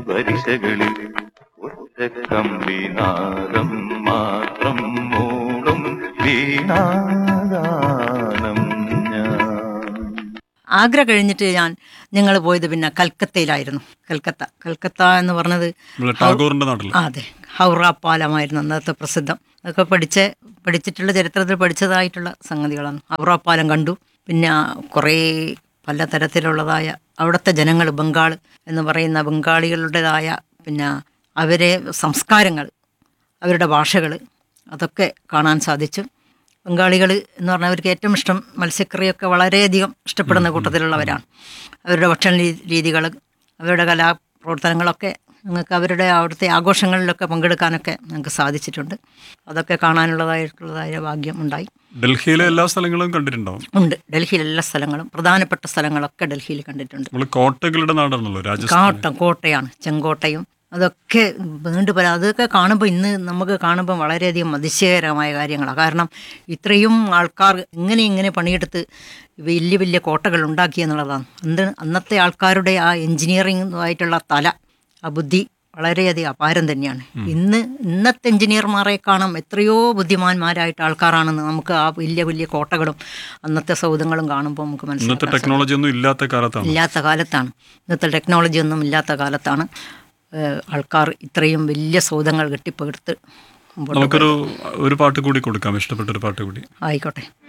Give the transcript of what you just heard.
വരിശകളിൽ ഒറ്റ കമ്പിനാദം മാത്രം മൂളും വീണാഗാനം ഞാൻ ആഗ്ര കഴിഞ്ഞിട്ട് ഞാൻ ഞങ്ങൾ പോയത് പിന്നെ കൽക്കത്തയിലായിരുന്നു കൽക്കത്ത കൽക്കത്ത എന്ന് പറഞ്ഞത് നമ്മളെ ടാഗോറിന്റെ നാട്ടിൽ ആ, അതെ ഹൗറ പാലമായിരുന്നു അന്നത്തെ പ്രസിദ്ധം അതൊക്കെ പഠിച്ച് പഠിച്ചിട്ടുള്ള ചരിത്രത്തിൽ പഠിച്ചതായിട്ടുള്ള സംഗതികളാണ് ഹൗറ പാലം കണ്ടു പിന്നെ കുറേ പലതരത്തിലുള്ളതായ അവിടുത്തെ ജനങ്ങൾ ബംഗാൾ എന്ന് പറയുന്ന ബംഗാളികളുടേതായ പിന്നെ അവരെ സംസ്കാരങ്ങൾ അവരുടെ ഭാഷകൾ അതൊക്കെ കാണാൻ സാധിച്ചു ബംഗാളികൾ എന്ന് പറഞ്ഞാൽ അവർക്ക് ഏറ്റവും ഇഷ്ടം മത്സ്യക്കറിയൊക്കെ വളരെയധികം ഇഷ്ടപ്പെടുന്ന കൂട്ടത്തിലുള്ളവരാണ് അവരുടെ ഭക്ഷണ രീതികൾ അവരുടെ കലാപ്രവർത്തനങ്ങളൊക്കെ ഞങ്ങൾക്ക് അവരുടെ അവിടുത്തെ ആഘോഷങ്ങളിലൊക്കെ പങ്കെടുക്കാനൊക്കെ ഞങ്ങൾക്ക് സാധിച്ചിട്ടുണ്ട് അതൊക്കെ കാണാനുള്ളതായിട്ടുള്ളതായ ഭാഗ്യം ഉണ്ടായി ഡൽഹിയിലെ എല്ലാ സ്ഥലങ്ങളും കണ്ടിട്ടുണ്ടാവും ഉണ്ട് ഡൽഹിയിലെ എല്ലാ സ്ഥലങ്ങളും പ്രധാനപ്പെട്ട സ്ഥലങ്ങളൊക്കെ ഡൽഹിയിൽ കണ്ടിട്ടുണ്ട് നമ്മൾ കോട്ടകളുടെ നാടാണല്ലോ രാജസ്ഥാൻ കാട്ടം കോട്ടയാണ് ചെങ്കോട്ടയും അതൊക്കെ നീണ്ടു പല അതൊക്കെ കാണുമ്പോൾ ഇന്ന് നമുക്ക് കാണുമ്പോൾ വളരെയധികം അതിശയകരമായ കാര്യങ്ങളാണ് കാരണം ഇത്രയും ആൾക്കാർ എങ്ങനെ ഇങ്ങനെ പണിയെടുത്ത് വലിയ വലിയ കോട്ടകൾ ഉണ്ടാക്കി എന്നുള്ളതാണ് അന്ന് അന്നത്തെ ആൾക്കാരുടെ ആ എൻജിനീയറിംഗ് ആയിട്ടുള്ള തല ആ ബുദ്ധി വളരെയധികം അപാരം തന്നെയാണ് ഇന്ന് ഇന്നത്തെ എഞ്ചിനീയർമാരെ കാണാം എത്രയോ ബുദ്ധിമാന്മാരായിട്ട് ആൾക്കാരാണെന്ന് നമുക്ക് ആ വലിയ വലിയ കോട്ടകളും അന്നത്തെ സൗധങ്ങളും കാണുമ്പോൾ നമുക്ക് ഇന്നത്തെ മനസ്സിലാക്കാം ടെക്നോളജി ഒന്നും ഇല്ലാത്ത കാലത്താണ് ഇല്ലാത്ത കാലത്താണ് ഇന്നത്തെ ടെക്നോളജി ഒന്നും ഇല്ലാത്ത കാലത്താണ് ഏഹ്, ആൾക്കാർ ഇത്രയും വലിയ സൗധങ്ങൾ കെട്ടിപ്പടുത്ത് മുമ്പോട്ട് നമുക്കൊരു ഒരു പാട്ട് കൂടി കൊടുക്കാം ഇഷ്ടപ്പെട്ട ഒരു പാട്ട് കൂടി ആയിക്കോട്ടെ